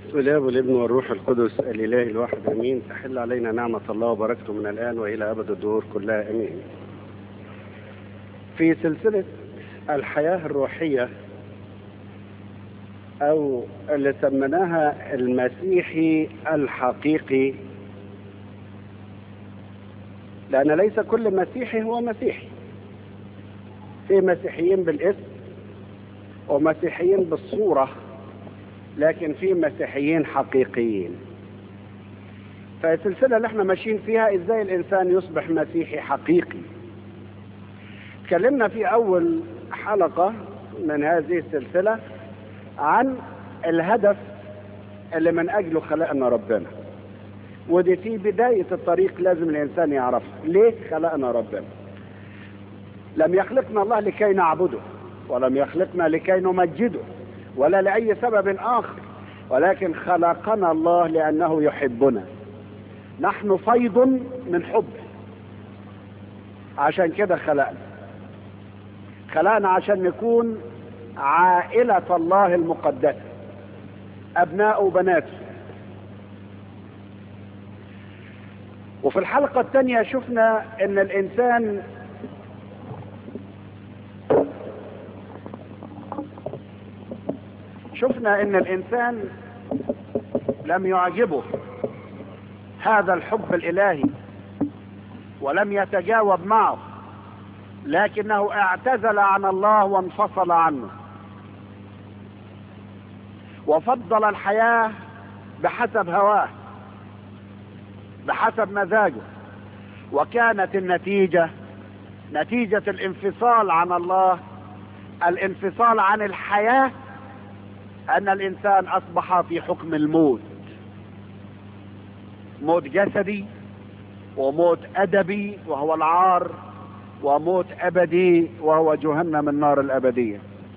باسم الاب والابن والروح القدس الاله الواحد امين تحل علينا نعمه الله وبركته من الان والى ابد الدهور كلها امين. في سلسله الحياه الروحيه او اللي سميناها المسيحي الحقيقي لان ليس كل مسيحي هو مسيحي. في مسيحيين بالاسم ومسيحيين بالصوره لكن في مسيحيين حقيقيين فالسلسله اللي احنا ماشيين فيها ازاي الانسان يصبح مسيحي حقيقي اتكلمنا في اول حلقه من هذه السلسله عن الهدف اللي من اجله خلقنا ربنا ودي في بدايه الطريق لازم الانسان يعرفها ليه خلقنا ربنا لم يخلقنا الله لكي نعبده ولم يخلقنا لكي نمجده ولا لأي سبب آخر ولكن خلقنا الله لأنه يحبنا نحن فيض من حبه عشان كده خلقنا خلقنا عشان نكون عائلة الله المقدسة أبناء وبناته وفي الحلقة الثانية شفنا أن الإنسان شفنا ان الانسان لم يعجبه هذا الحب الالهي ولم يتجاوب معه لكنه اعتزل عن الله وانفصل عنه وفضل الحياه بحسب هواه بحسب مزاجه وكانت النتيجه نتيجه الانفصال عن الله الانفصال عن الحياه ان الانسان اصبح في حكم الموت موت جسدي وموت ادبي وهو العار وموت ابدي وهو جهنم النار الابديه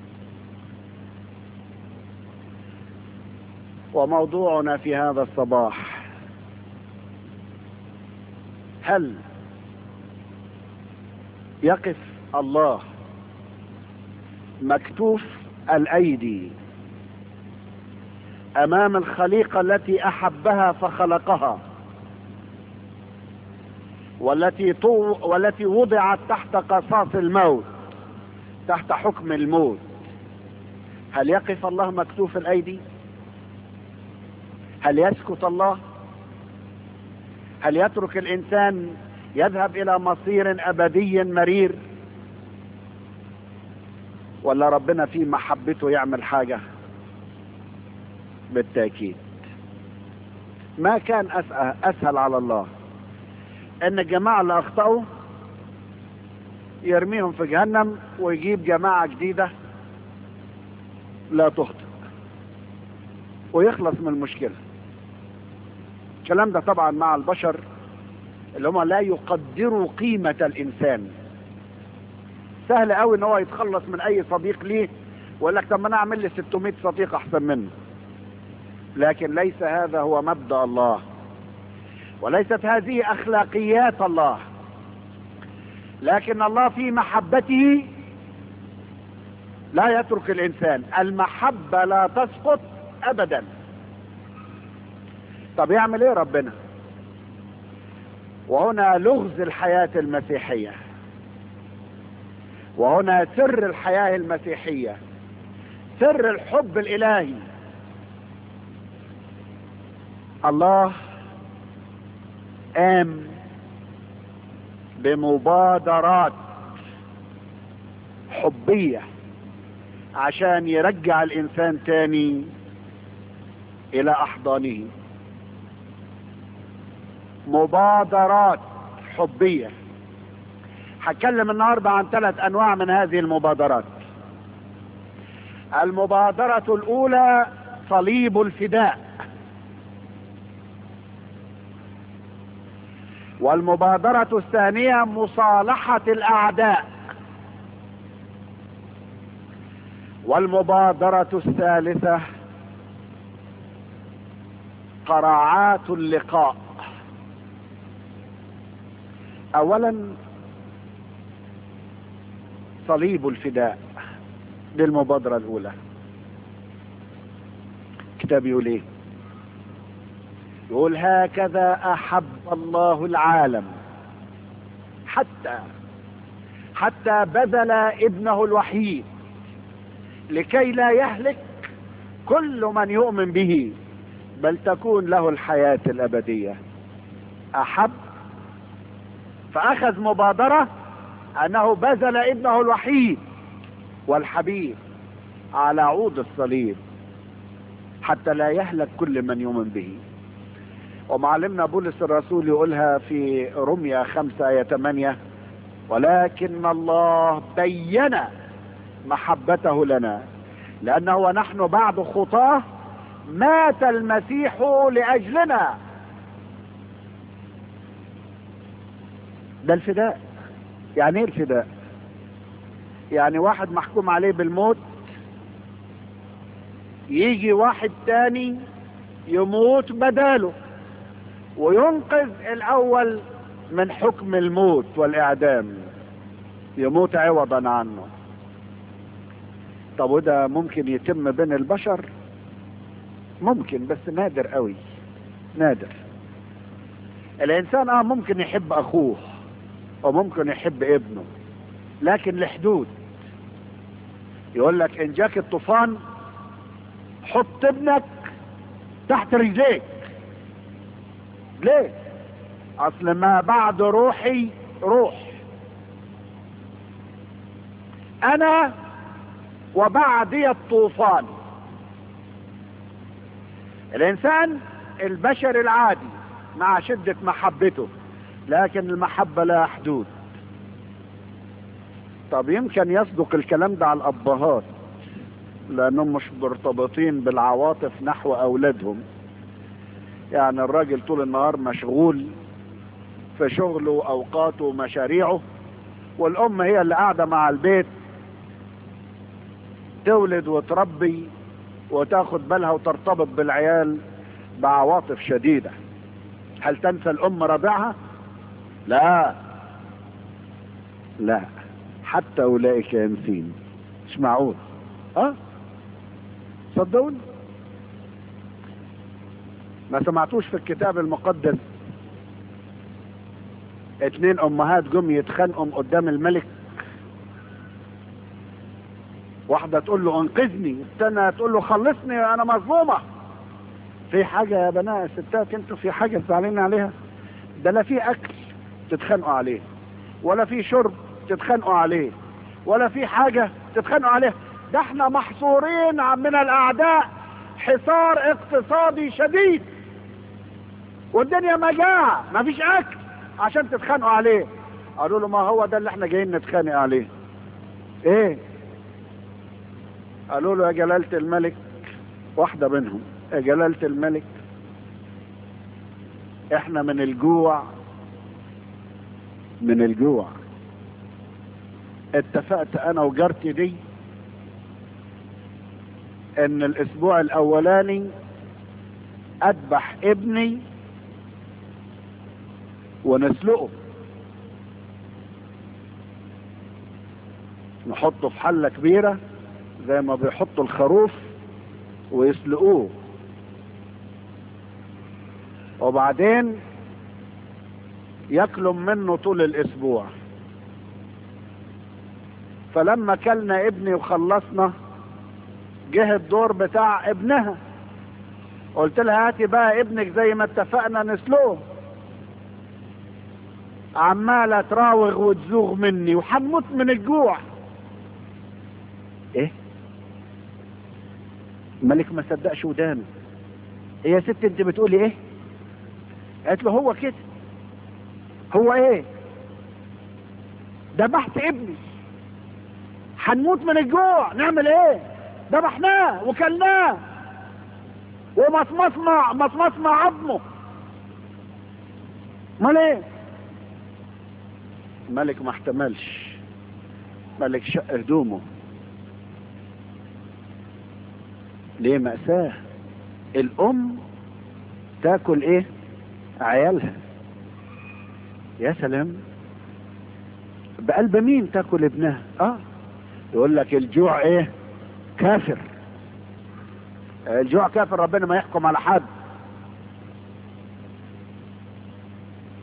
وموضوعنا في هذا الصباح هل يقف الله مكتوف الايدي امام الخليقه التي احبها فخلقها والتي طو والتي وضعت تحت قصاص الموت تحت حكم الموت هل يقف الله مكتوف الايدي هل يسكت الله هل يترك الانسان يذهب الى مصير ابدي مرير ولا ربنا في محبته يعمل حاجه بالتأكيد ما كان أسهل على الله أن الجماعة اللي أخطأوا يرميهم في جهنم ويجيب جماعة جديدة لا تخطئ ويخلص من المشكلة الكلام ده طبعا مع البشر اللي هم لا يقدروا قيمة الإنسان سهل قوي ان هو يتخلص من اي صديق ليه ويقول لك طب ما انا اعمل لي 600 صديق احسن منه لكن ليس هذا هو مبدا الله وليست هذه اخلاقيات الله لكن الله في محبته لا يترك الانسان المحبه لا تسقط ابدا طب يعمل ايه ربنا وهنا لغز الحياه المسيحيه وهنا سر الحياه المسيحيه سر الحب الالهي الله قام بمبادرات حبية عشان يرجع الإنسان تاني إلى أحضانه مبادرات حبية هتكلم النهاردة عن ثلاث أنواع من هذه المبادرات المبادرة الأولى صليب الفداء والمبادرة الثانية مصالحة الأعداء والمبادرة الثالثة قراعات اللقاء أولا صليب الفداء دي المبادرة الأولى كتاب يقول ايه يقول هكذا احب الله العالم حتى حتى بذل ابنه الوحيد لكي لا يهلك كل من يؤمن به بل تكون له الحياة الابدية احب فاخذ مبادرة انه بذل ابنه الوحيد والحبيب على عود الصليب حتى لا يهلك كل من يؤمن به ومعلمنا بولس الرسول يقولها في رمية خمسة آية 8 ولكن الله بين محبته لنا لأنه ونحن بعد خطاه مات المسيح لأجلنا ده الفداء يعني ايه الفداء يعني واحد محكوم عليه بالموت يجي واحد تاني يموت بداله وينقذ الاول من حكم الموت والاعدام يموت عوضا عنه طب وده ممكن يتم بين البشر ممكن بس نادر قوي نادر الانسان اه ممكن يحب اخوه وممكن يحب ابنه لكن لحدود يقول لك ان جاك الطوفان حط ابنك تحت رجليك ليه اصل ما بعد روحي روح انا وبعدي الطوفان الانسان البشر العادي مع شدة محبته لكن المحبة لها حدود طب يمكن يصدق الكلام ده على الابهات لانهم مش مرتبطين بالعواطف نحو اولادهم يعني الراجل طول النهار مشغول في شغله واوقاته ومشاريعه والام هي اللي قاعده مع البيت تولد وتربي وتاخد بالها وترتبط بالعيال بعواطف شديده هل تنسى الام رضعها لا لا حتى اولئك ينسين مش معقول اه صدقوني ما سمعتوش في الكتاب المقدس اتنين امهات جم يتخانقوا قدام الملك واحدة تقول له انقذني الثانية تقول له خلصني انا مظلومة في حاجة يا بنات ستات انتوا في حاجة زعلانين عليها ده لا في اكل تتخانقوا عليه ولا في شرب تتخانقوا عليه ولا في حاجة تتخانقوا عليها ده احنا محصورين من الاعداء حصار اقتصادي شديد والدنيا مجاعة مفيش اكل عشان تتخانقوا عليه قالوا له ما هو ده اللي احنا جايين نتخانق عليه ايه قالوا له يا جلالة الملك واحدة منهم يا جلالة الملك احنا من الجوع من الجوع اتفقت انا وجارتي دي ان الاسبوع الاولاني اذبح ابني ونسلقه نحطه في حلة كبيرة زي ما بيحطوا الخروف ويسلقوه وبعدين ياكلوا منه طول الاسبوع فلما كلنا ابني وخلصنا جه الدور بتاع ابنها قلت لها هاتي بقى ابنك زي ما اتفقنا نسلقه عمالة تراوغ وتزوغ مني وحنموت من الجوع ايه الملك ما صدقش ودانه ايه يا ست انت بتقولي ايه قالت له هو كده هو ايه ذبحت ابني هنموت من الجوع نعمل ايه ذبحناه وكلناه ومصمصنا مصمصنا عظمه امال ايه الملك ما احتملش ملك شق هدومه ليه مأساة الأم تاكل ايه عيالها يا سلام بقلب مين تاكل ابنها اه يقول لك الجوع ايه كافر الجوع كافر ربنا ما يحكم على حد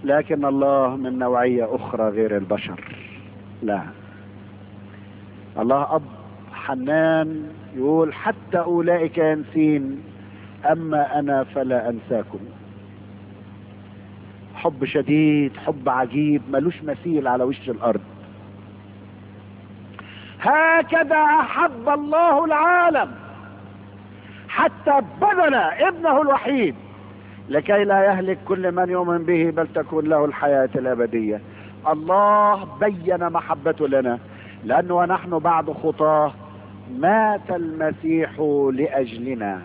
لكن الله من نوعية أخرى غير البشر لا الله أب حنان يقول حتى أولئك ينسين أما أنا فلا أنساكم حب شديد حب عجيب ملوش مثيل على وش الأرض هكذا أحب الله العالم حتى بذل ابنه الوحيد لكي لا يهلك كل من يؤمن به بل تكون له الحياة الأبدية الله بين محبته لنا لأنه ونحن بعد خطاه مات المسيح لأجلنا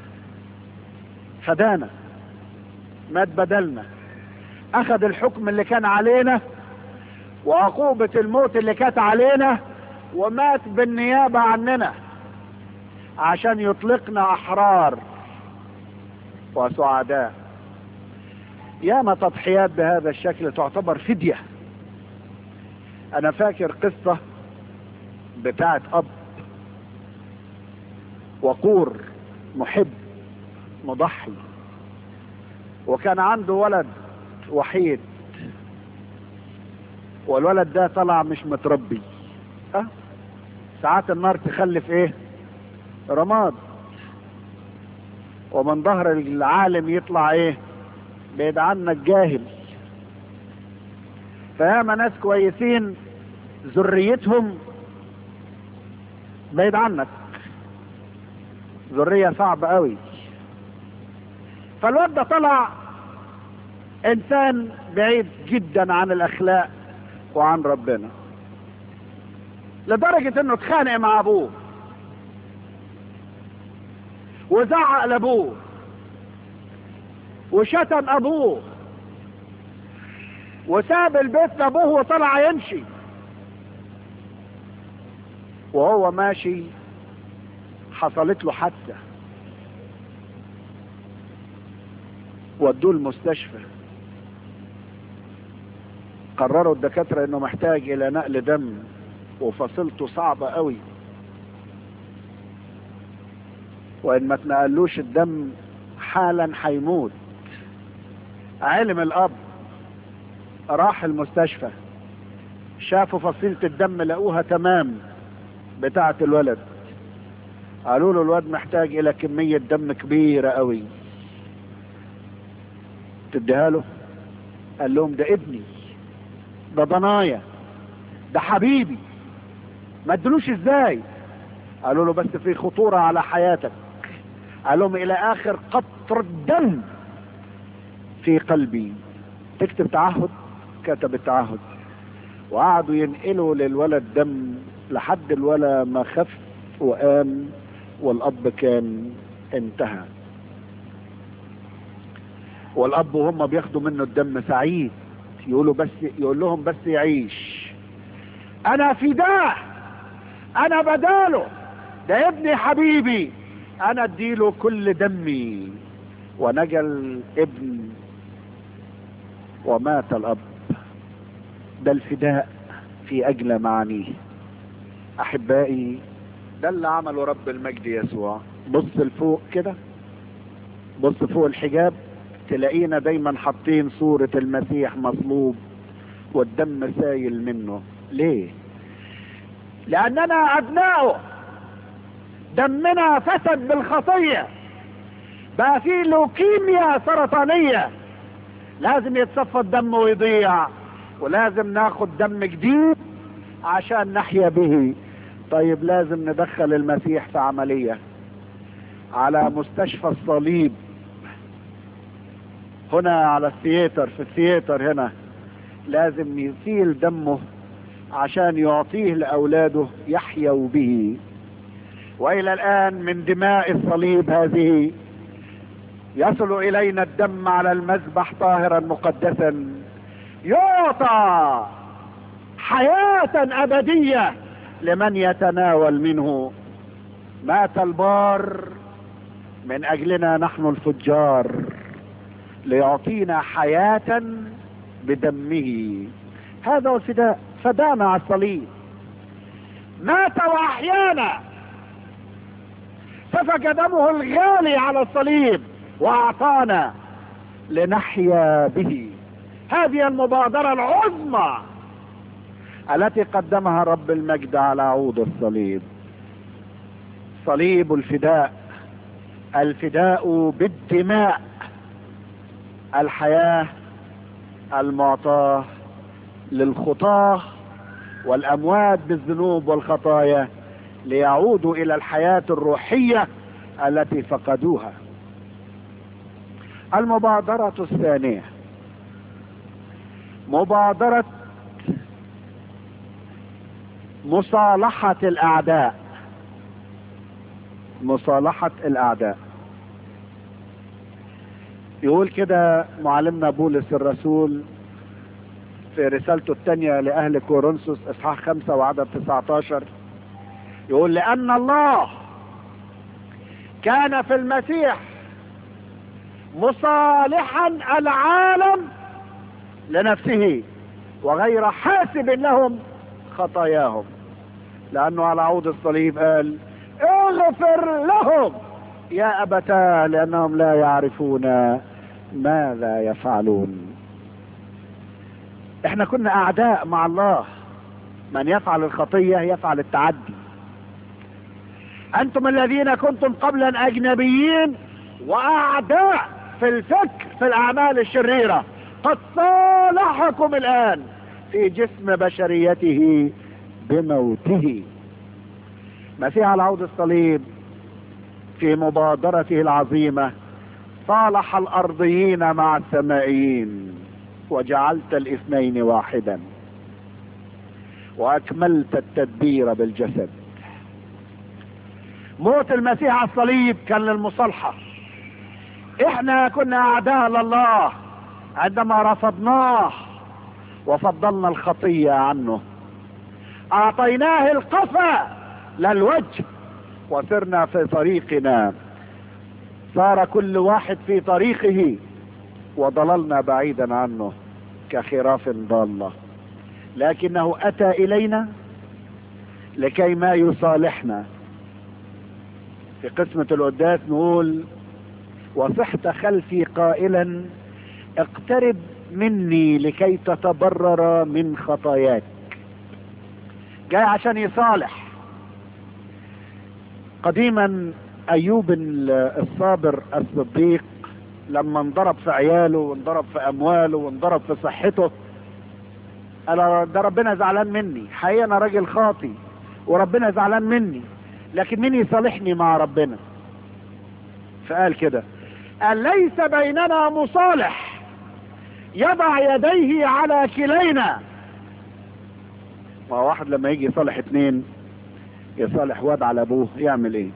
فدانا مات بدلنا أخذ الحكم اللي كان علينا وعقوبة الموت اللي كانت علينا ومات بالنيابة عننا عشان يطلقنا أحرار وسعداء ياما تضحيات بهذا الشكل تعتبر فدية أنا فاكر قصة بتاعت أب وقور محب مضحي وكان عنده ولد وحيد والولد ده طلع مش متربي أه؟ ساعات النار تخلف ايه رماد ومن ظهر العالم يطلع ايه بعيد عنك جاهل فياما ناس كويسين ذريتهم بعيد عنك ذرية صعبة قوي فالواد ده طلع انسان بعيد جدا عن الاخلاق وعن ربنا لدرجة انه اتخانق مع ابوه وزعق لابوه وشتم ابوه وساب البيت لابوه وطلع يمشي وهو ماشي حصلت له حادثة ودوه المستشفى قرروا الدكاترة انه محتاج الى نقل دم وفصيلته صعبة قوي وان ما تنقلوش الدم حالا هيموت علم الاب راح المستشفى شافوا فصيلة الدم لقوها تمام بتاعة الولد قالوا له الواد محتاج الى كمية دم كبيرة قوي تديها له قال لهم ده ابني ده ضنايا ده حبيبي ما ادلوش ازاي قالوا له بس في خطورة على حياتك قال لهم الى اخر قطر الدم في قلبي تكتب تعهد كتب التعهد وقعدوا ينقلوا للولد دم لحد الولد ما خف وقام والاب كان انتهى والاب وهم بياخدوا منه الدم سعيد يقولوا بس يقول لهم بس يعيش انا فداه انا بداله ده ابني حبيبي انا اديله كل دمي ونجا الابن ومات الاب ده الفداء في اجل معانيه احبائي ده اللي عمله رب المجد يسوع بص لفوق كده بص فوق الحجاب تلاقينا دايما حاطين صورة المسيح مصلوب والدم سايل منه ليه لاننا ابنائه دمنا فسد بالخطية بقى في لوكيميا سرطانية لازم يتصفى الدم ويضيع ولازم ناخد دم جديد عشان نحيا به طيب لازم ندخل المسيح في عملية على مستشفى الصليب هنا على الثياتر في الثياتر هنا لازم يسيل دمه عشان يعطيه لأولاده يحيوا به وإلى الآن من دماء الصليب هذه يصل إلينا الدم على المذبح طاهرا مقدسا يعطى حياة أبدية لمن يتناول منه مات البار من أجلنا نحن الفجار ليعطينا حياة بدمه هذا هو الفداء فدانا على الصليب مات وأحيانا سفك دمه الغالي على الصليب وأعطانا لنحيا به هذه المبادرة العظمى التي قدمها رب المجد على عود الصليب صليب الفداء الفداء بالدماء الحياة المعطاة للخطاة والأموات بالذنوب والخطايا ليعودوا إلى الحياة الروحية التي فقدوها المبادرة الثانية مبادرة مصالحة الأعداء مصالحة الأعداء يقول كده معلمنا بولس الرسول في رسالته الثانية لأهل كورنثوس إصحاح خمسة وعدد 19 يقول لأن الله كان في المسيح مصالحا العالم لنفسه وغير حاسب لهم خطاياهم لأنه على عود الصليب قال اغفر لهم يا أبتاه لأنهم لا يعرفون ماذا يفعلون احنا كنا أعداء مع الله من يفعل الخطية يفعل التعدي أنتم الذين كنتم قبلا أجنبيين وأعداء في الفكر في الأعمال الشريرة قد صالحكم الآن في جسم بشريته بموته مسيح على عود الصليب في مبادرته العظيمة صالح الأرضيين مع السمائيين وجعلت الاثنين واحدا وأكملت التدبير بالجسد موت المسيح على الصليب كان للمصالحة احنا كنا اعداء لله عندما رفضناه وفضلنا الخطية عنه اعطيناه القفا للوجه وسرنا في طريقنا صار كل واحد في طريقه وضللنا بعيدا عنه كخراف ضالة لكنه اتى الينا لكي ما يصالحنا في قسمة القداس نقول وصحت خلفي قائلا اقترب مني لكي تتبرر من خطاياك جاي عشان يصالح قديما ايوب الصابر الصديق لما انضرب في عياله وانضرب في امواله وانضرب في صحته قال ده ربنا زعلان مني حقيقة انا راجل خاطي وربنا زعلان مني لكن مين يصالحني مع ربنا فقال كده قال ليس بيننا مصالح يضع يديه على كلينا ما واحد لما يجي يصالح اتنين يصالح واد على ابوه يعمل ايه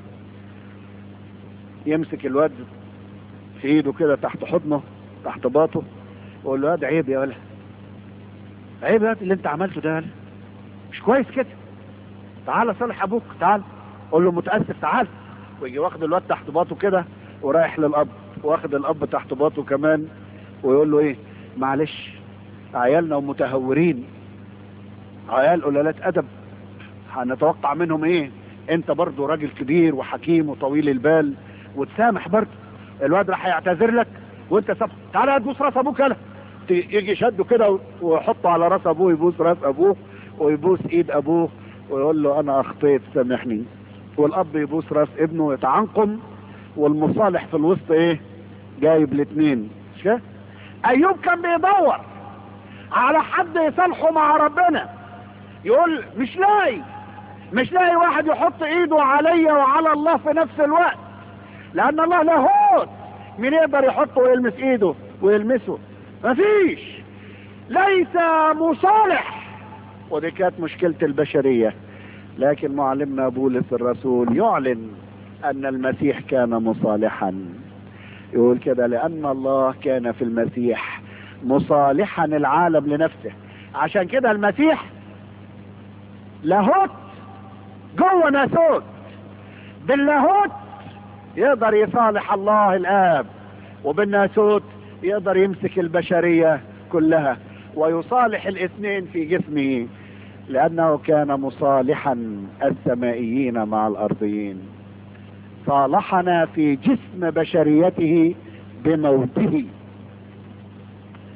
يمسك الواد في ايده كده تحت حضنه تحت باطه ويقول له واد عيب يا ولا عيب يا اللي انت عملته ده مش كويس كده تعال صالح ابوك تعال قول له متاسف تعال ويجي واخد الواد تحت باطه كده ورايح للاب واخد الاب تحت باطه كمان ويقول له ايه معلش عيالنا ومتهورين عيال قلالات ادب هنتوقع منهم ايه انت برضو راجل كبير وحكيم وطويل البال وتسامح برضو الواد راح يعتذر لك وانت سب تعالى تبوس راس ابوك يلا يجي شده كده ويحطه على راس ابوه يبوس راس ابوه ويبوس ايد ابوه ويقول له انا اخطيت سامحني والاب يبوس راس ابنه ويتعنقم والمصالح في الوسط ايه جايب الاثنين مش كده ايوب كان بيدور على حد يصالحه مع ربنا يقول مش لاقي مش لاقي واحد يحط ايده عليا وعلى الله في نفس الوقت لان الله لاهوت مين يقدر يحطه ويلمس ايده ويلمسه مفيش ليس مصالح ودي كانت مشكلة البشرية لكن معلمنا بولس الرسول يعلن ان المسيح كان مصالحا يقول كده لان الله كان في المسيح مصالحا العالم لنفسه عشان كده المسيح لاهوت جوه ناسوت باللاهوت يقدر يصالح الله الاب وبالناسوت يقدر يمسك البشرية كلها ويصالح الاثنين في جسمه لانه كان مصالحا السمائيين مع الارضيين صالحنا في جسم بشريته بموته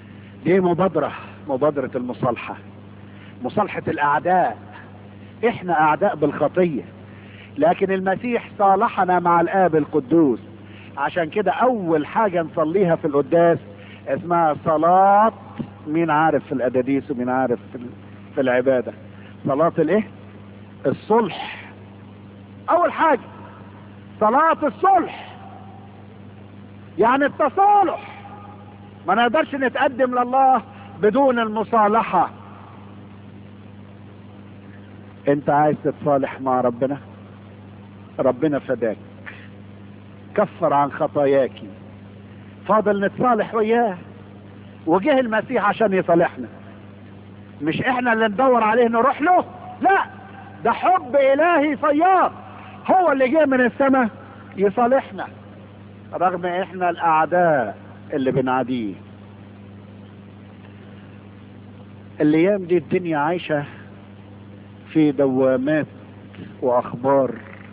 دي مبادرة مبادرة المصالحة مصالحة الأعداء إحنا أعداء بالخطية لكن المسيح صالحنا مع الآب القدوس عشان كده أول حاجة نصليها في القداس اسمها صلاة مين عارف في الأداديس ومين عارف في, في العبادة صلاة الإيه؟ الصلح أول حاجة صلاة الصلح يعني التصالح ما نقدرش نتقدم لله بدون المصالحة انت عايز تتصالح مع ربنا ربنا فداك كفر عن خطاياك فاضل نتصالح وياه وجه المسيح عشان يصالحنا مش احنا اللي ندور عليه نروح له لا ده حب الهي صياد هو اللي جه من السماء يصالحنا رغم احنا الاعداء اللي بنعاديه الايام دي الدنيا عايشه في دوامات واخبار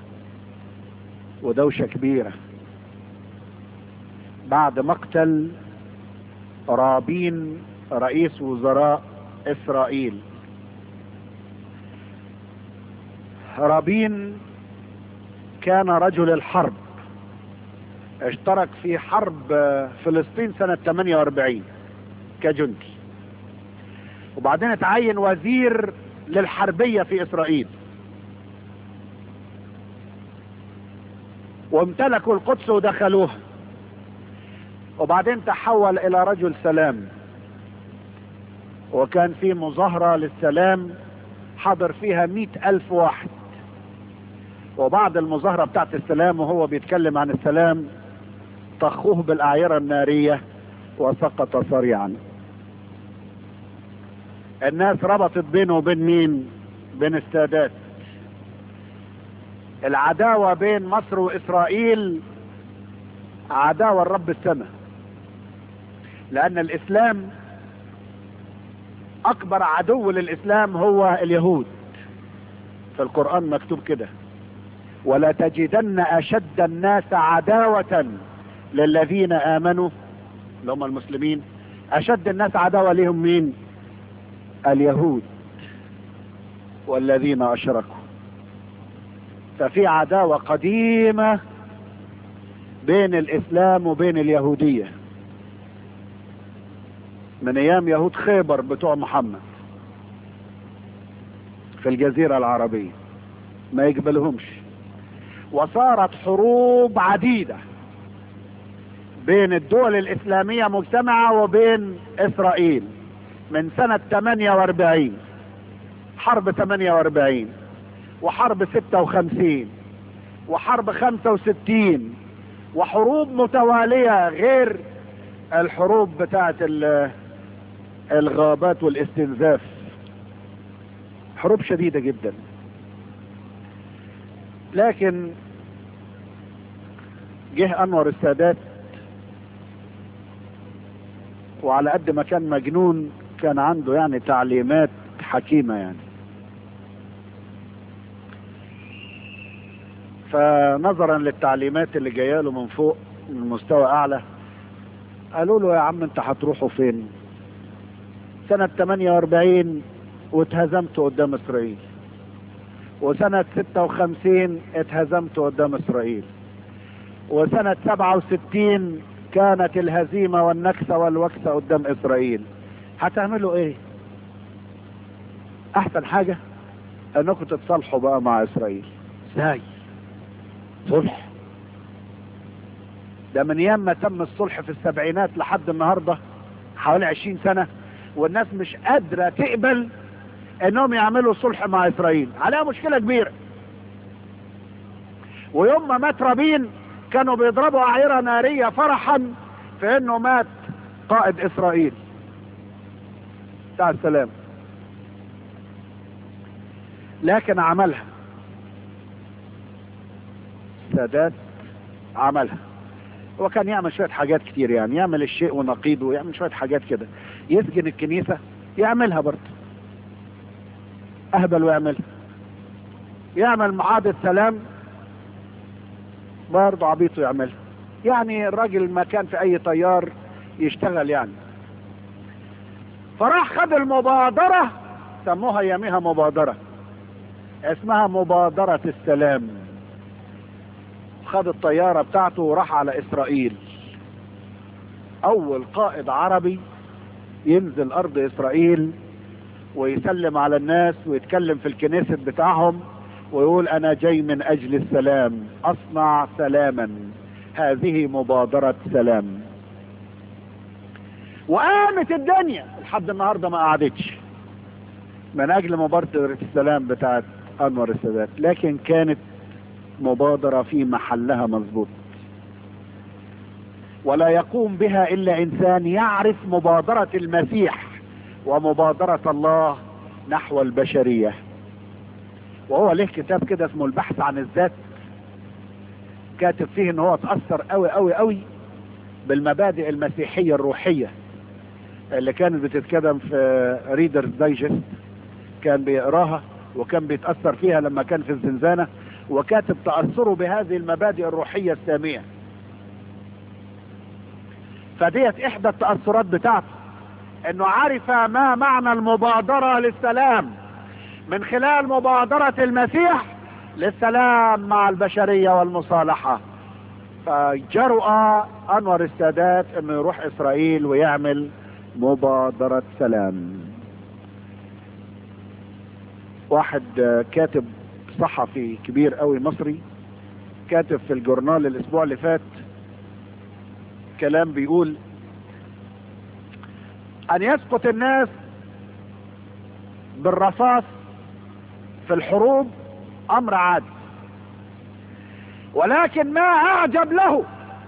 ودوشه كبيره بعد مقتل رابين رئيس وزراء اسرائيل رابين كان رجل الحرب اشترك في حرب فلسطين سنة 48 كجندي وبعدين اتعين وزير للحربية في اسرائيل وامتلكوا القدس ودخلوها وبعدين تحول الى رجل سلام وكان في مظاهرة للسلام حضر فيها مئة الف واحد وبعد المظاهرة بتاعت السلام وهو بيتكلم عن السلام طخوه بالاعيرة النارية وسقط صريعا الناس ربطت بينه وبين مين بين السادات العداوة بين مصر واسرائيل عداوة الرب السماء لان الاسلام اكبر عدو للاسلام هو اليهود في القرآن مكتوب كده ولا تجدن اشد الناس عداوة للذين امنوا اللي هم المسلمين اشد الناس عداوة لهم مين اليهود والذين اشركوا ففي عداوة قديمة بين الاسلام وبين اليهودية من ايام يهود خيبر بتوع محمد في الجزيرة العربية ما يقبلهمش وصارت حروب عديدة بين الدول الاسلامية مجتمعة وبين اسرائيل من سنة 48 حرب 48 وحرب 56 وحرب 65 وحروب متوالية غير الحروب بتاعت الغابات والاستنزاف حروب شديدة جدا لكن جه انور السادات وعلى قد ما كان مجنون كان عنده يعني تعليمات حكيمة يعني فنظرا للتعليمات اللي جايه له من فوق من مستوى اعلى قالوا له يا عم انت هتروحوا فين سنة 48 واتهزمت قدام اسرائيل وسنة 56 اتهزمت قدام اسرائيل وسنة 67 كانت الهزيمة والنكسة والوكسة قدام اسرائيل هتعملوا ايه احسن حاجة انكم تتصالحوا بقى مع اسرائيل ازاي صلح ده من ايام ما تم الصلح في السبعينات لحد النهاردة حوالي عشرين سنة والناس مش قادرة تقبل انهم يعملوا صلح مع اسرائيل عليها مشكلة كبيرة ويوم ما مات رابين كانوا بيضربوا اعيرة نارية فرحا في انه مات قائد اسرائيل بتاع السلام لكن عملها السادات عملها هو كان يعمل شوية حاجات كتير يعني يعمل الشيء ونقيضه يعمل شوية حاجات كده يسجن الكنيسة يعملها برضه اهبل ويعملها يعمل معاهدة سلام برضه عبيطه يعملها يعني الراجل ما كان في اي طيار يشتغل يعني فراح خد المبادرة سموها يميها مبادرة اسمها مبادرة السلام خد الطيارة بتاعته وراح على اسرائيل اول قائد عربي ينزل ارض اسرائيل ويسلم على الناس ويتكلم في الكنيسة بتاعهم ويقول انا جاي من اجل السلام اصنع سلاما هذه مبادرة سلام وقامت الدنيا لحد النهارده ما قعدتش من اجل مبادرة السلام بتاعت انور السادات لكن كانت مبادرة في محلها مظبوط ولا يقوم بها الا انسان يعرف مبادرة المسيح ومبادرة الله نحو البشرية وهو له كتاب كده اسمه البحث عن الذات كاتب فيه ان هو اتأثر قوي قوي قوي بالمبادئ المسيحية الروحية اللي كانت بتتكلم في ريدرز دايجست كان بيقراها وكان بيتأثر فيها لما كان في الزنزانة وكاتب تأثره بهذه المبادئ الروحية السامية فديت احدى التأثرات بتاعته انه عرف ما معنى المبادرة للسلام من خلال مبادرة المسيح للسلام مع البشرية والمصالحة فجرؤ انور السادات انه يروح اسرائيل ويعمل مبادرة سلام واحد كاتب صحفي كبير قوي مصري كاتب في الجورنال الاسبوع اللي فات كلام بيقول ان يسقط الناس بالرصاص في الحروب امر عادي ولكن ما اعجب له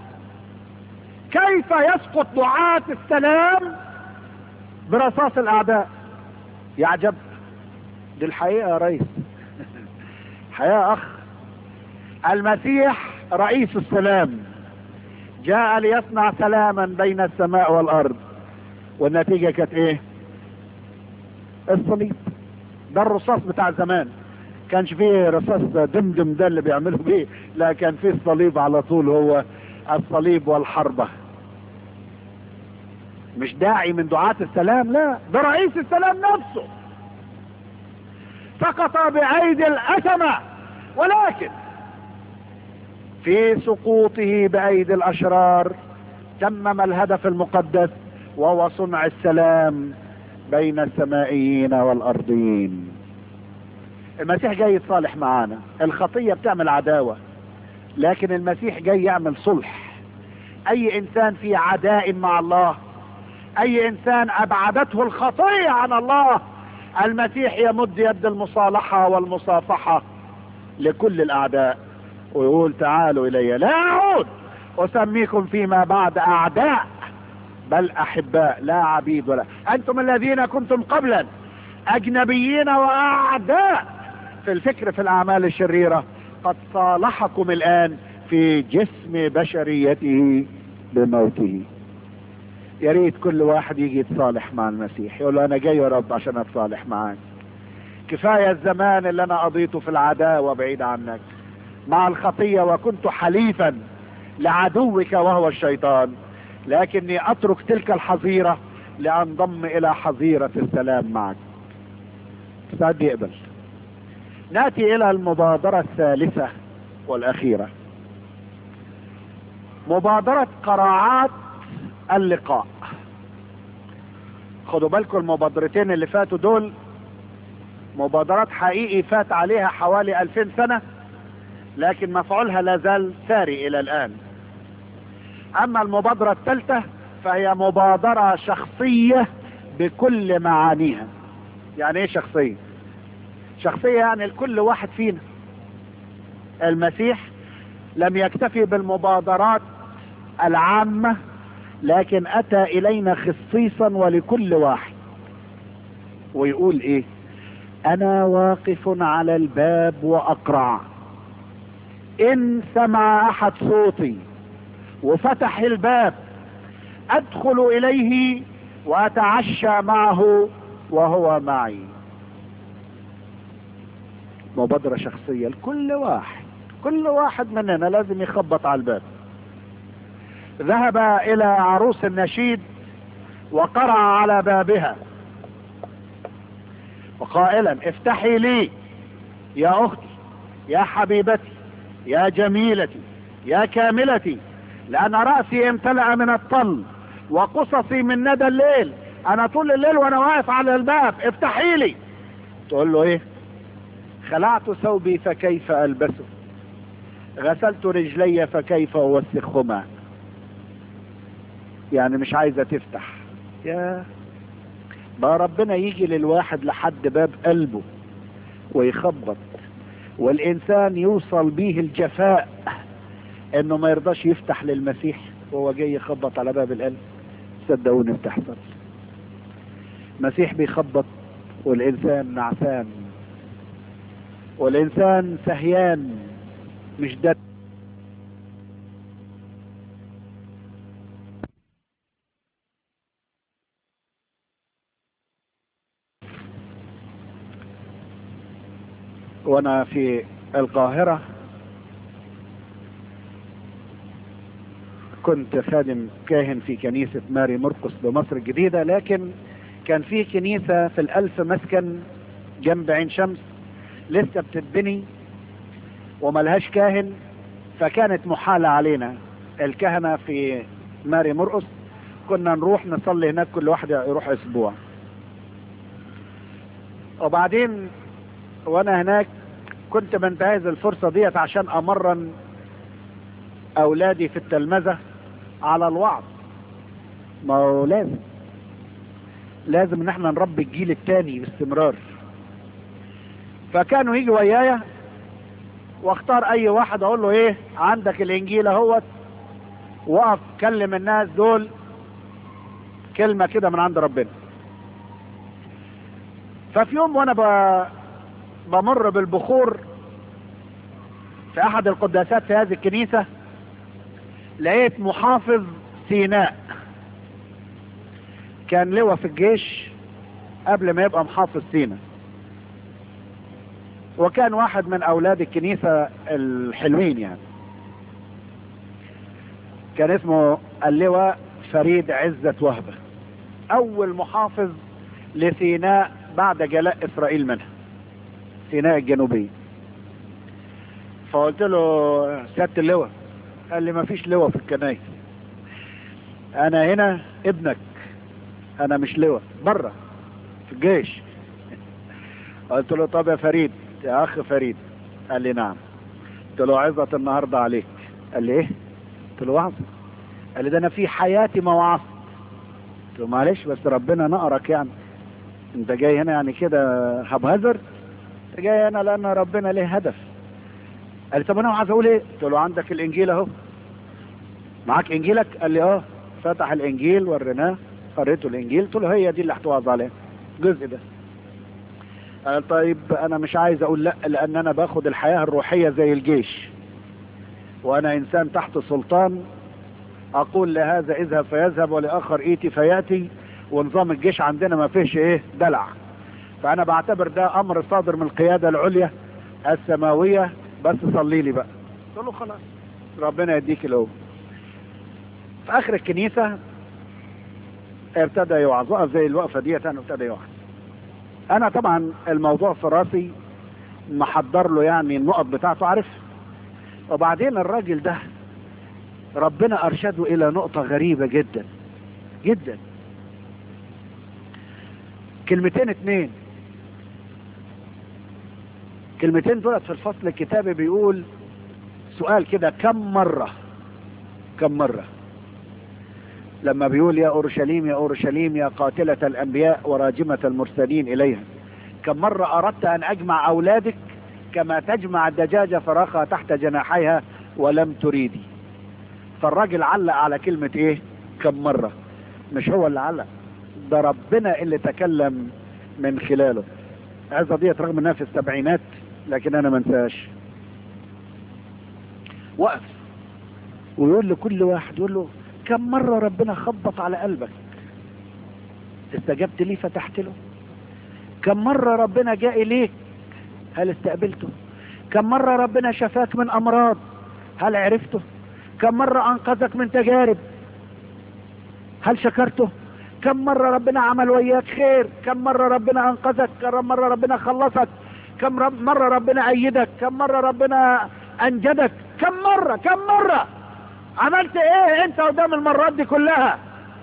كيف يسقط دعاة السلام برصاص الاعداء يعجب دي الحقيقة يا ريس حقيقة اخ المسيح رئيس السلام جاء ليصنع سلاما بين السماء والارض والنتيجة كانت ايه الصليب ده الرصاص بتاع زمان كانش فيه رصاص دمدم ده اللي بيعملوا بيه لا كان فيه الصليب على طول هو الصليب والحربة مش داعي من دعاة السلام لا ده رئيس السلام نفسه سقط بأيدي الأسمة ولكن في سقوطه بأيدي الأشرار تمم الهدف المقدس وهو صنع السلام بين السمائيين والأرضيين المسيح جاي يتصالح معانا الخطية بتعمل عداوة لكن المسيح جاي يعمل صلح أي إنسان في عداء مع الله أي إنسان أبعدته الخطية عن الله المسيح يمد يد المصالحة والمصافحة لكل الأعداء ويقول تعالوا إلي لا أعود أسميكم فيما بعد أعداء بل أحباء لا عبيد ولا أنتم الذين كنتم قبلا أجنبيين وأعداء في الفكر في الأعمال الشريرة قد صالحكم الآن في جسم بشريته بموته يا ريت كل واحد يجي يتصالح مع المسيح يقول له انا جاي يا رب عشان اتصالح معاك كفايه الزمان اللي انا قضيته في العداوه بعيد عنك مع الخطيه وكنت حليفا لعدوك وهو الشيطان لكني اترك تلك الحظيره لانضم الى حظيره السلام معك سعد يقبل ناتي الى المبادره الثالثه والاخيره مبادره قراعات اللقاء خدوا بالكم المبادرتين اللي فاتوا دول مبادرات حقيقي فات عليها حوالي 2000 سنة لكن مفعولها لا زال ساري الى الان اما المبادرة الثالثة فهي مبادرة شخصية بكل معانيها يعني ايه شخصية شخصية يعني لكل واحد فينا المسيح لم يكتفي بالمبادرات العامة لكن اتى الينا خصيصا ولكل واحد ويقول ايه انا واقف على الباب واقرع ان سمع احد صوتي وفتح الباب ادخل اليه واتعشى معه وهو معي مبادرة شخصية لكل واحد كل واحد مننا لازم يخبط على الباب ذهب الى عروس النشيد وقرع على بابها وقائلا افتحي لي يا اختي يا حبيبتي يا جميلتي يا كاملتي لان رأسي امتلأ من الطل وقصصي من ندى الليل انا طول الليل وانا واقف على الباب افتحي لي تقول له ايه خلعت ثوبي فكيف البسه غسلت رجلي فكيف اوسخهما يعني مش عايزه تفتح يا بقى ربنا يجي للواحد لحد باب قلبه ويخبط والانسان يوصل بيه الجفاء انه ما يرضاش يفتح للمسيح وهو جاي يخبط على باب القلب صدقوني بتحصل المسيح بيخبط والانسان نعسان والانسان سهيان مش ده وانا في القاهرة كنت خادم كاهن في كنيسة ماري مرقس بمصر الجديدة لكن كان في كنيسة في الألف مسكن جنب عين شمس لسه بتتبني وملهاش كاهن فكانت محالة علينا الكهنة في ماري مرقس كنا نروح نصلي هناك كل واحد يروح اسبوع وبعدين وانا هناك كنت بنتهز الفرصة ديت عشان امرن اولادي في التلمذة على الوعظ ما هو لازم لازم ان احنا نربي الجيل التاني باستمرار فكانوا يجوا ويايا واختار اي واحد اقول له ايه عندك الانجيل اهوت وقف كلم الناس دول كلمة كده من عند ربنا ففي يوم وانا ب... بمر بالبخور في احد القداسات في هذه الكنيسة لقيت محافظ سيناء كان لواء في الجيش قبل ما يبقى محافظ سيناء وكان واحد من اولاد الكنيسة الحلوين يعني كان اسمه اللواء فريد عزة وهبة اول محافظ لسيناء بعد جلاء اسرائيل منها سيناء الجنوبية فقلت له سيادة اللواء قال لي ما فيش لواء في الكنايس انا هنا ابنك انا مش لواء بره في الجيش قلت له طب يا فريد يا اخ فريد قال لي نعم قلت له عظة النهاردة عليك قال لي ايه قلت له وعظ قال لي ده انا في حياتي ما وعظت قلت له معلش بس ربنا نقرك يعني انت جاي هنا يعني كده هبهزر انت جاي هنا لان ربنا ليه هدف قال لي طب انا عايز اقول ايه قلت له عندك الانجيل اهو معاك انجيلك قال لي اه فتح الانجيل وريناه قريته الانجيل قلت له هي دي اللي هتوعظ عليها الجزء ده قال طيب انا مش عايز اقول لا لان انا باخد الحياة الروحية زي الجيش وانا انسان تحت سلطان اقول لهذا اذهب فيذهب ولاخر ايتي فياتي ونظام الجيش عندنا ما فيش ايه دلع فانا بعتبر ده امر صادر من القيادة العليا السماوية بس صلي لي بقى قلت له خلاص ربنا يديك الاول في اخر الكنيسة ابتدى يوعظ وقف زي الوقفة ديت انا ابتدى يوعظ انا طبعا الموضوع في راسي محضر له يعني النقط بتاعته عارف وبعدين الراجل ده ربنا ارشده الى نقطة غريبة جدا جدا كلمتين اتنين كلمتين دولت في الفصل الكتابي بيقول سؤال كده كم مرة كم مرة لما بيقول يا أورشليم يا أورشليم يا قاتلة الأنبياء وراجمة المرسلين إليها كم مرة أردت أن أجمع أولادك كما تجمع الدجاجة فراخها تحت جناحيها ولم تريدي فالراجل علق على كلمة إيه كم مرة مش هو اللي علق ده ربنا اللي تكلم من خلاله عزة ديت رغم انها في السبعينات لكن انا منساش وقف ويقول لكل واحد يقول له كم مرة ربنا خبط على قلبك استجبت ليه فتحت له كم مرة ربنا جاء إليك هل استقبلته كم مرة ربنا شفاك من أمراض هل عرفته كم مرة أنقذك من تجارب هل شكرته كم مرة ربنا عمل وياك خير كم مرة ربنا انقذك كم مرة ربنا خلصك كم رب مرة ربنا ايدك كم مرة ربنا انجدك كم مرة كم مرة عملت ايه انت قدام المرات دي كلها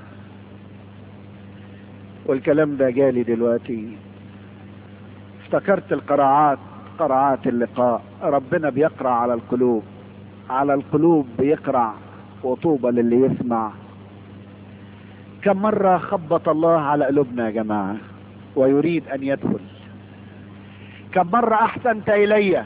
والكلام ده جالي دلوقتي افتكرت القراعات قراعات اللقاء ربنا بيقرع على القلوب على القلوب بيقرع وطوبى للي يسمع كم مرة خبط الله على قلوبنا يا جماعة ويريد أن يدخل كم مرة أحسنت إلي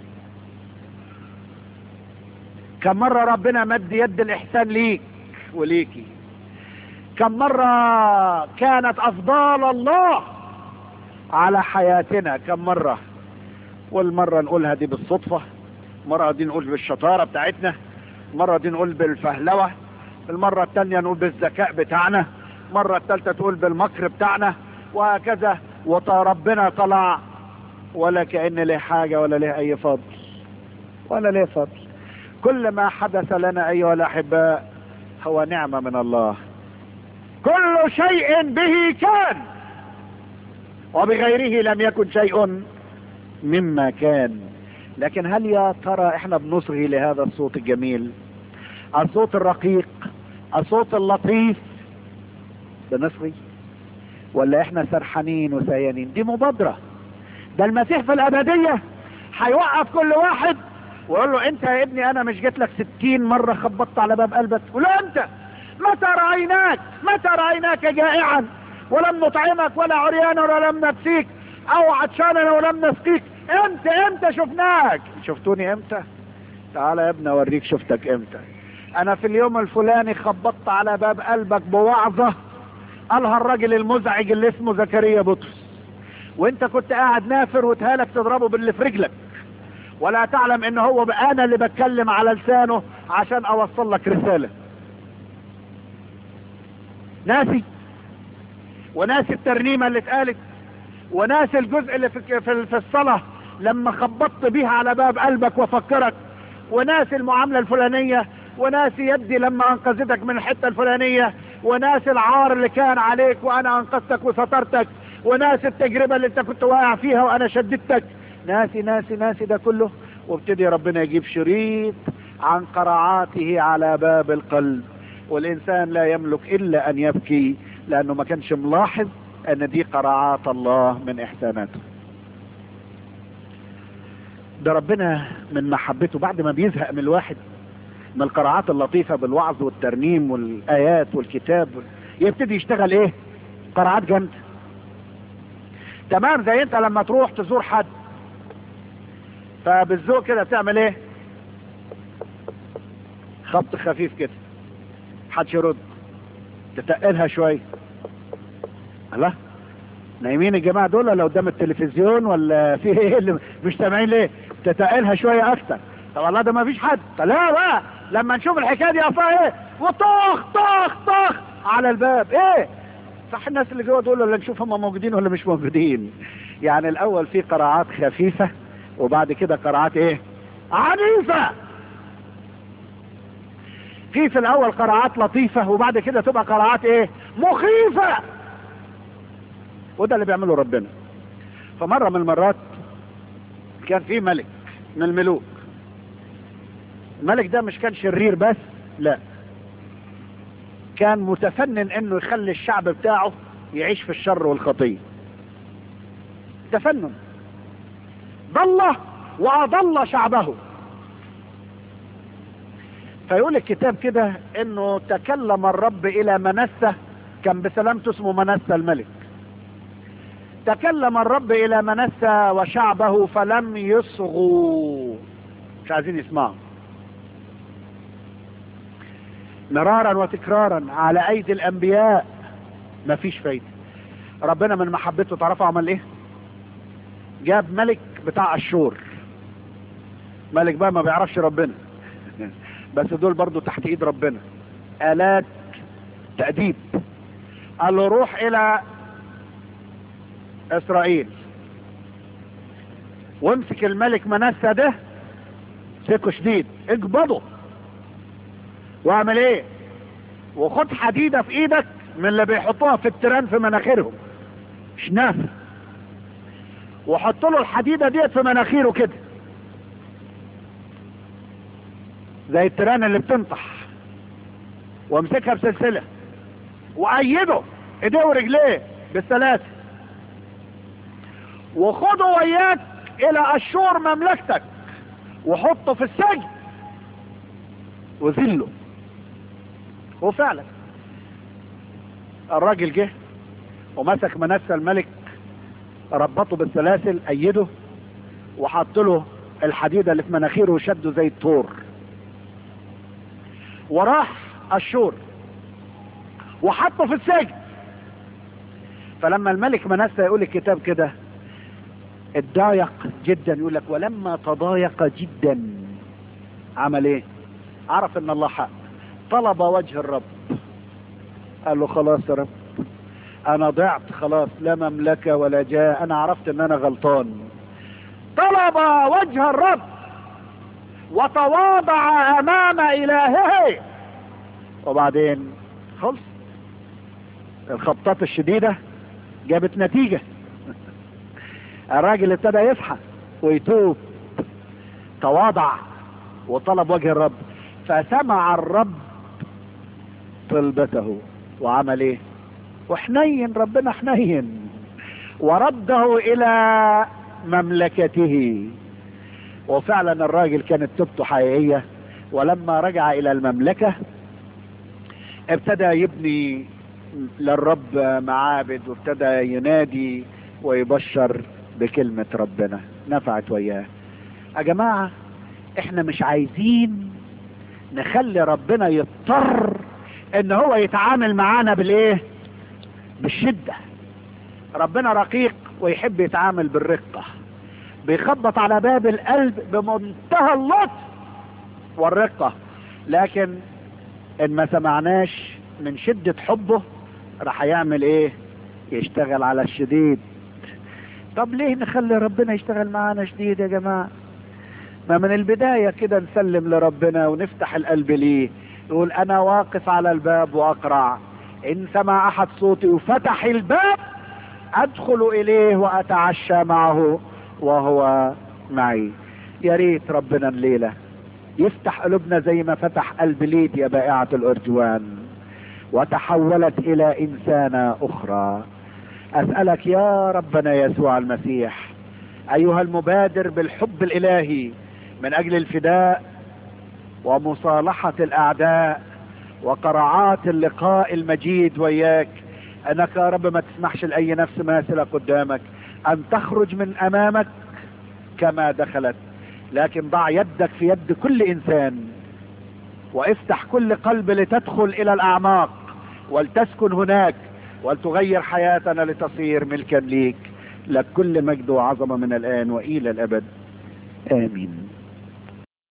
كم مرة ربنا مد يد الإحسان ليك وليكي كم مرة كانت أفضال الله على حياتنا كم مرة والمرة نقولها دي بالصدفة مرة دي نقول بالشطارة بتاعتنا مرة دي نقول بالفهلوة المرة التانية نقول بالذكاء بتاعنا مرة التالتة تقول بالمكر بتاعنا وهكذا ربنا طلع ولا كأن له حاجة ولا له أي فضل ولا له فضل كل ما حدث لنا أيها الأحباء هو نعمة من الله كل شيء به كان وبغيره لم يكن شيء مما كان لكن هل يا ترى احنا بنصغي لهذا الصوت الجميل الصوت الرقيق الصوت اللطيف بنصغي ولا احنا سرحانين وسيانين دي مبادرة ده المسيح في الابدية هيوقف كل واحد ويقول له انت يا ابني انا مش جيت لك ستين مرة خبطت على باب قلبك ولا انت متى رأيناك متى رأيناك جائعا ولم نطعمك ولا عريانا ولا لم نبسيك او عطشانا ولم نسقيك امتى امتى شفناك شفتوني امتى تعالى يا ابني اوريك شفتك امتى انا في اليوم الفلاني خبطت على باب قلبك بوعظة قالها الراجل المزعج اللي اسمه زكريا بطرس وانت كنت قاعد نافر وتهالك تضربه باللي في رجلك ولا تعلم ان هو بقى انا اللي بتكلم على لسانه عشان اوصل لك رسالة ناسي وناسي الترنيمة اللي اتقالت وناسي الجزء اللي في, في, في الصلاة لما خبطت بيها على باب قلبك وفكرك وناسي المعاملة الفلانية وناسي يدي لما انقذتك من الحتة الفلانية وناسي العار اللي كان عليك وانا انقذتك وسترتك وناسي التجربة اللي انت كنت واقع فيها وانا شددتك ناسي ناسي ناسي ده كله وابتدي ربنا يجيب شريط عن قرعاته على باب القلب والانسان لا يملك الا ان يبكي لانه ما كانش ملاحظ ان دي قرعات الله من احساناته ده ربنا من محبته بعد ما بيزهق من الواحد من القراءات اللطيفة بالوعظ والترنيم والآيات والكتاب يبتدي يشتغل ايه قراءات جامدة تمام زي انت لما تروح تزور حد فبالذوق كده تعمل ايه خبط خفيف كده حدش يرد تتقلها شوية الله نايمين الجماعة دول ولا قدام التلفزيون ولا في ايه اللي مش سامعين ليه تتقلها شوية اكتر طب والله ده ما فيش حد لا بقى لما نشوف الحكايه دي اصلا ايه وطخ طخ طخ على الباب ايه صح الناس اللي جوه دول ولا نشوف هم موجودين ولا مش موجودين يعني الاول في قراعات خفيفه وبعد كده قراعات ايه عنيفه في في الاول قراعات لطيفه وبعد كده تبقى قراعات ايه مخيفه وده اللي بيعمله ربنا فمره من المرات كان في ملك من الملوك الملك ده مش كان شرير بس لا كان متفنن انه يخلي الشعب بتاعه يعيش في الشر والخطية تفنن ضل واضل شعبه فيقول الكتاب كده انه تكلم الرب الى منسة كان بسلامته اسمه منسة الملك تكلم الرب الى منسة وشعبه فلم يصغوا مش عايزين يسمعوا مرارا وتكرارا على ايدي الانبياء مفيش فايدة ربنا من محبته تعرفوا عمل ايه جاب ملك بتاع اشور ملك بقى ما بيعرفش ربنا بس دول برضو تحت ايد ربنا الات تأديب قال له روح الى اسرائيل وامسك الملك منسى ده سيكو شديد اقبضه واعمل ايه وخد حديدة في ايدك من اللي بيحطوها في التران في مناخيرهم شناف وحط له الحديده ديت في مناخيره كده زي التران اللي بتنطح وامسكها بسلسله وايده ايديه ورجليه بالسلاسل وخده وياك الى اشور مملكتك وحطه في السجن وذله وفعلا الراجل جه ومسك منسى الملك ربطه بالسلاسل ايده وحط له الحديدة اللي في مناخيره وشده زي الطور وراح الشور وحطه في السجن فلما الملك منسى يقول الكتاب كده اتضايق جدا يقول لك ولما تضايق جدا عمل ايه عرف ان الله حق طلب وجه الرب قال له خلاص يا رب انا ضعت خلاص لا مملكة ولا جاء انا عرفت ان انا غلطان طلب وجه الرب وتواضع امام الهه وبعدين خلص الخبطات الشديدة جابت نتيجة الراجل ابتدى يصحى ويتوب تواضع وطلب وجه الرب فسمع الرب طلبته وعمل ايه وحنين ربنا حنين ورده الى مملكته وفعلا الراجل كانت توبته حقيقية ولما رجع الى المملكة ابتدى يبني للرب معابد وابتدى ينادي ويبشر بكلمة ربنا نفعت وياه يا جماعة احنا مش عايزين نخلي ربنا يضطر ان هو يتعامل معانا بالايه بالشدة ربنا رقيق ويحب يتعامل بالرقة بيخبط على باب القلب بمنتهى اللطف والرقة لكن ان ما سمعناش من شدة حبه راح يعمل ايه يشتغل على الشديد طب ليه نخلي ربنا يشتغل معانا شديد يا جماعة ما من البداية كده نسلم لربنا ونفتح القلب ليه يقول انا واقف على الباب واقرع ان سمع احد صوتي وفتح الباب ادخل اليه واتعشى معه وهو معي يا ريت ربنا الليلة يفتح قلوبنا زي ما فتح قلب ليد يا بائعة الارجوان وتحولت الى انسانة اخرى اسألك يا ربنا يسوع المسيح ايها المبادر بالحب الالهي من اجل الفداء ومصالحة الاعداء وقرعات اللقاء المجيد وياك انك يا رب ما تسمحش لاي نفس ماثلة قدامك ان تخرج من امامك كما دخلت لكن ضع يدك في يد كل انسان وافتح كل قلب لتدخل الى الاعماق ولتسكن هناك ولتغير حياتنا لتصير ملكا ليك لك كل مجد وعظمة من الآن وإلى الأبد آمين